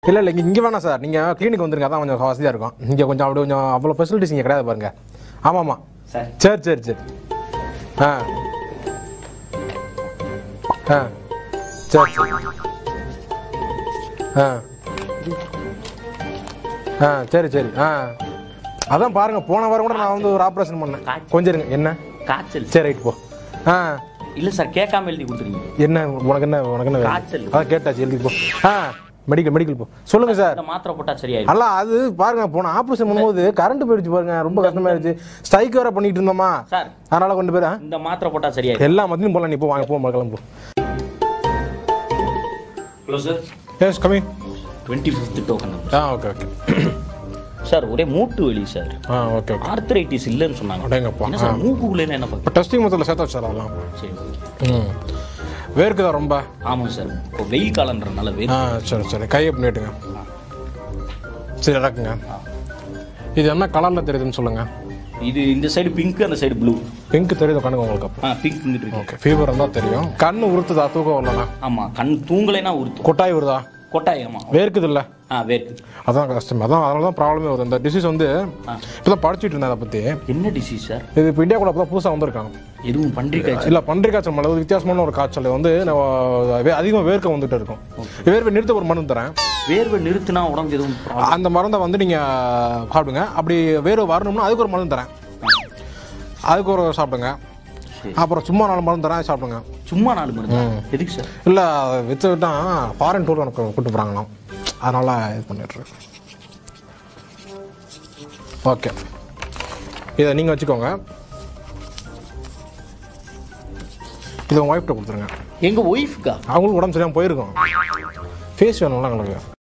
இல்லை இல்லை இங்கே இங்கே வேணாம் சார் நீங்கள் கிளினிக் வந்துருங்க அதான் கொஞ்சம் வசதியாக இருக்கும் இங்கே கொஞ்சம் அப்படி கொஞ்சம் அவ்வளோ ஃபெசிலிட்டிஸ் இங்கே கிடையாது பாருங்க ஆமாம் ஆமாம் சார் சரி சரி சரி ஆ ஆ சரி சரி ஆ ஆ சரி சரி ஆ அதான் பாருங்க போன வாரம் கூட நான் வந்து ஒரு ஆப்ரேஷன் பண்ணேன் கொஞ்சம் இருங்க என்ன காய்ச்சல் சரி ரைட் போ ஆ இல்ல சார் கேட்காம எழுதி கொடுத்துருங்க என்ன உனக்கு என்ன உனக்கு என்ன வேணும்? காய்ச்சல். அதான் கேட்டாச்சு எழுதி போ ஆ மெடிக்கல் மெடிக்கல் போ சொல்லுங்க சார் இந்த மாத்திரை போட்டா சரியாயிடும் அல்ல அது பாருங்க போன ஆப்ரேஷன் பண்ணும்போது கரண்ட் போயிடுச்சு பாருங்க ரொம்ப கஷ்டமாயிருச்சு ஸ்ட்ரைக் வேற பண்ணிட்டு இருந்தோமா சார் அதனால கொண்டு போய் இந்த மாத்திரை போட்டா சரியாயிடும் எல்லா மத்தியும் போலாம் நீ போ வாங்க போ கிளம்பு ஹலோ சார் எஸ் கம்மி டுவெண்ட்டி ஃபிஃப்த் டோக்கன் ஆ ஓகே ஓகே சார் ஒரே மூட்டு வலி சார் ஆ ஓகே ஓகே ஆர்த்தரைட்டிஸ் இல்லைன்னு சொன்னாங்க அடேங்கப்பா என்ன சார் மூக்குக்குள்ளே என்ன பார்க்க இப்போ டெஸ்டிங் மொத்தத்தில் சேர்த்தா சார் அதெல்லாம் சரி ம் வேர்க்குதா ரொம்ப ஆமாம் சார் இப்போ வெயில் காலன்றனால ஆ வெயில் சரி சரி கையை பண்ணிட்டுங்க சரி இறக்குங்க இது என்ன கலரில் தெரியுதுன்னு சொல்லுங்கள் இது இந்த சைடு பிங்க் அந்த சைடு ப்ளூ பிங்க் தெரியுது கண்ணுங்க உங்களுக்கு அப்போ ஆ பிங்க் இருக்கு ஓகே ஃபீவர் இருந்தால் தெரியும் கண்ணு உறுத்துதா தூக்கம் வரலண்ணா ஆமா கண் தூங்கலைன்னா உறுத்தும் கொட்டாய் வருதா கொட்டாய் ஆமா வேர்க்குது இல்லை ஆ வேர்க்கு அதான் கஷ்டம் அதான் அதனால தான் ப்ராப்ளமே வருது இந்த டிசீஸ் வந்து இப்போ தான் படிச்சுட்டு இருந்தேன் அதை பற்றி என்ன டிசீஸ் சார் இது இப்போ இந்தியா கூட தான் புதுசாக வந்திருக்காங்க எதுவும் பன்றி காய்ச்சல் இல்லை பன்றி காய்ச்சல் மலை வித்தியாசமான ஒரு காய்ச்சல் வந்து அதிகமாக வேர்க்க வந்துட்டு இருக்கும் வேர்வை நிறுத்த ஒரு மருந்து தரேன் வேர்வை நிறுத்தினா உடம்பு எதுவும் problem? அந்த மருந்தை வந்து நீங்கள் சாப்பிடுங்க அப்படி வேர்வை வரணும்னா அதுக்கு ஒரு மருந்து தரேன் அதுக்கு ஒரு சாப்பிடுங்க அப்புறம் சும்மா நாலு மருந்து தரேன் சாப்பிடுங்க சும்மா நாலு மருந்து எதுக்கு சார் இல்லை வித்து விட்டா ஃபாரின் டூர் எனக்கு கூப்பிட்டு போகிறாங்களாம் அதனால இது பண்ணிட்டுருக்கேன் ஓகே இதை நீங்கள் வச்சுக்கோங்க இதை உங்கள் ஒய்ஃப்ட்ட கொடுத்துருங்க எங்க ஒய்ஃப்கா அவங்களுக்கு உடம்பு சரியாம போயிருக்கும் ஃபேஸ் வேணும்ல எங்களுக்கு